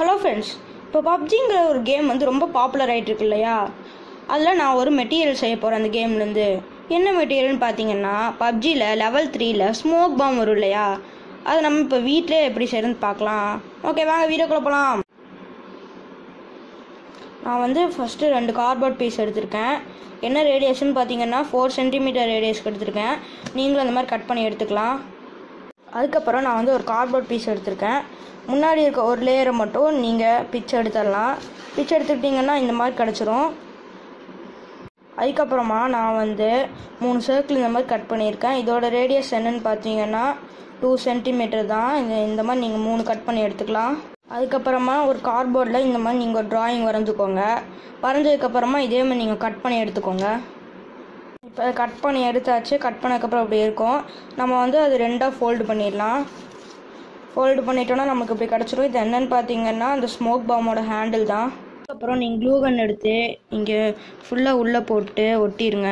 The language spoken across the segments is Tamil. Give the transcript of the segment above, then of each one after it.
ஹலோ ஃப்ரெண்ட்ஸ் இப்போ பப்ஜிங்கிற ஒரு கேம் வந்து ரொம்ப பாப்புலர் ஆகிட்டு இருக்கு இல்லையா அதில் நான் ஒரு மெட்டீரியல் செய்ய போகிறேன் அந்த கேம்லேருந்து என்ன மெட்டீரியல்னு பார்த்தீங்கன்னா பப்ஜியில் லெவல் த்ரீல ஸ்மோக் பாம் வரும் இல்லையா அதை நம்ம இப்போ வீட்டிலே எப்படி செய்யறதுன்னு பார்க்கலாம் ஓகே வாங்க வீடியோக்குள்ளே போகலாம் நான் வந்து ஃபஸ்ட்டு ரெண்டு கார்ட்போர்ட் பீஸ் எடுத்திருக்கேன் என்ன ரேடியேஷன் பார்த்தீங்கன்னா ஃபோர் சென்டிமீட்டர் ரேடியஸ்க்கு எடுத்திருக்கேன் நீங்களும் அந்த மாதிரி கட் பண்ணி எடுத்துக்கலாம் அதுக்கப்புறம் நான் வந்து ஒரு கார்ட்போர்ட் பீஸ் எடுத்திருக்கேன் முன்னாடி இருக்க ஒரு லேயரை மட்டும் நீங்கள் பிச்சை எடுத்துடலாம் பிச்சை எடுத்துக்கிட்டிங்கன்னா இந்த மாதிரி கிடச்சிரும் அதுக்கப்புறமா நான் வந்து மூணு சர்க்கிள் இந்த மாதிரி கட் பண்ணியிருக்கேன் இதோட ரேடியஸ் என்னன்னு பார்த்தீங்கன்னா டூ சென்டிமீட்டர் தான் இந்த இந்த மாதிரி நீங்கள் மூணு கட் பண்ணி எடுத்துக்கலாம் அதுக்கப்புறமா ஒரு கார்ட்போர்டில் இந்த மாதிரி நீங்கள் டிராயிங் வரைஞ்சிக்கோங்க வரைஞ்சதுக்கப்புறமா இதே மாதிரி நீங்கள் கட் பண்ணி எடுத்துக்கோங்க இப்போ கட் பண்ணி எடுத்தாச்சு கட் பண்ணதுக்கப்புறம் அப்படி இருக்கும் நம்ம வந்து அது ரெண்டாக ஃபோல்டு பண்ணிடலாம் ஃபோல்டு பண்ணிட்டோன்னா நமக்கு இப்படி கிடச்சிரும் இது என்னன்னு பார்த்தீங்கன்னா அந்த ஸ்மோக் பாமோட ஹேண்டில் தான் அப்புறம் நீங்கள் க்ளூகன் எடுத்து இங்கே ஃபுல்லாக உள்ளே போட்டு ஒட்டிடுங்க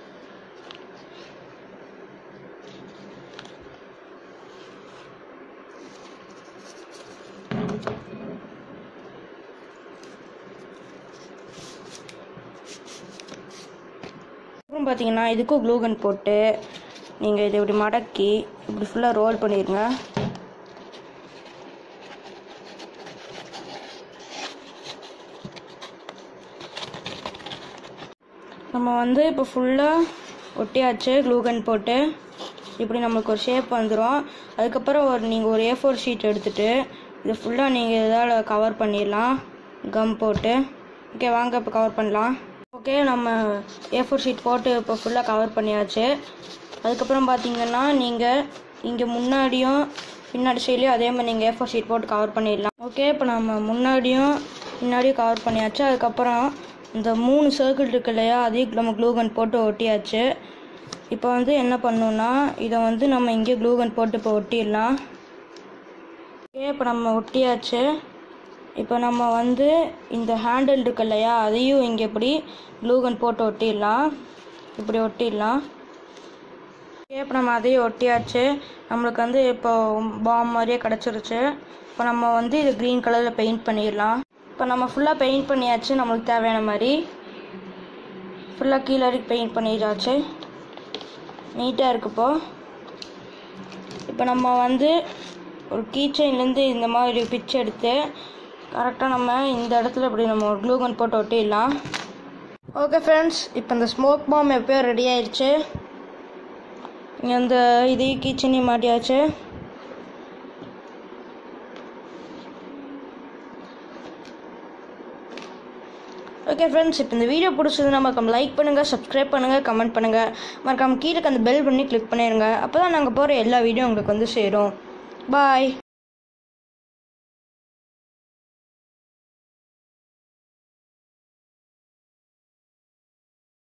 அப்புறம் பார்த்தீங்கன்னா இதுக்கும் க்ளூகன் போட்டு நீங்கள் இதை இப்படி மடக்கி இப்படி ஃபுல்லாக ரோல் பண்ணிடுங்க நம்ம வந்து இப்போ ஃபுல்லாக ஒட்டியாச்சு க்ளூகன் போட்டு இப்படி நம்மளுக்கு ஒரு ஷேப் வந்துடும் அதுக்கப்புறம் ஒரு நீங்கள் ஒரு ஏ ஃபோர் ஷீட் எடுத்துகிட்டு இதை ஃபுல்லாக நீங்கள் இதால் கவர் பண்ணிடலாம் கம் போட்டு ஓகே வாங்க இப்போ கவர் பண்ணலாம் ஓகே நம்ம ஏ ஃபோர் ஷீட் போட்டு இப்போ ஃபுல்லாக கவர் பண்ணியாச்சு அதுக்கப்புறம் பார்த்தீங்கன்னா நீங்கள் இங்கே முன்னாடியும் பின்னாடி சைட்லேயும் அதே மாதிரி நீங்கள் ஏ ஃபோர் ஷீட் போட்டு கவர் பண்ணிடலாம் ஓகே இப்போ நம்ம முன்னாடியும் பின்னாடியும் கவர் பண்ணியாச்சு அதுக்கப்புறம் இந்த மூணு சர்க்கிள் இருக்கு இல்லையா அதையும் நம்ம க்ளூகன் போட்டு ஒட்டியாச்சு இப்போ வந்து என்ன பண்ணணும்னா இதை வந்து நம்ம இங்கே க்ளூகன் போட்டு இப்போ ஒட்டிடலாம் ஓகே இப்போ நம்ம ஒட்டியாச்சு இப்போ நம்ம வந்து இந்த ஹேண்டில் இருக்கு இல்லையா அதையும் இங்கே இப்படி க்ளூகன் போட்டு ஒட்டிடலாம் இப்படி ஒட்டிடலாம் ஓகே இப்போ நம்ம அதையும் ஒட்டியாச்சு நம்மளுக்கு வந்து இப்போ பாம் மாதிரியே கிடச்சிருச்சு இப்போ நம்ம வந்து இது க்ரீன் கலரில் பெயிண்ட் பண்ணிடலாம் இப்போ நம்ம ஃபுல்லாக பெயிண்ட் பண்ணியாச்சு நம்மளுக்கு தேவையான மாதிரி ஃபுல்லாக கீழே வரைக்கும் பெயிண்ட் பண்ணிடாச்சு நீட்டாக இருக்கு இப்போ இப்போ நம்ம வந்து ஒரு கீச்சைன்லேருந்து இந்த மாதிரி பிச்சு எடுத்து கரெக்டாக நம்ம இந்த இடத்துல இப்படி நம்ம ஒரு க்ளூகன் போட்டு ஒட்டிடலாம் ஓகே ஃப்ரெண்ட்ஸ் இப்போ இந்த ஸ்மோக் பாம் எப்போயோ ரெடி ஆயிடுச்சு இங்கே இந்த இதையும் கீச்சனையும் மாட்டியாச்சு ஓகே ஃப்ரெண்ட்ஸ் இப்போ இந்த வீடியோ பிடிச்சதுன்னா மறக்காம லைக் பண்ணுங்கள் சப்ஸ்கிரைப் பண்ணுங்கள் கமெண்ட் பண்ணுங்கள் மறக்காம கீழே அந்த பெல் பண்ணி கிளிக் பண்ணிடுங்க அப்போ தான் நாங்கள் போகிற எல்லா வீடியோ உங்களுக்கு வந்து சேரும் பாய்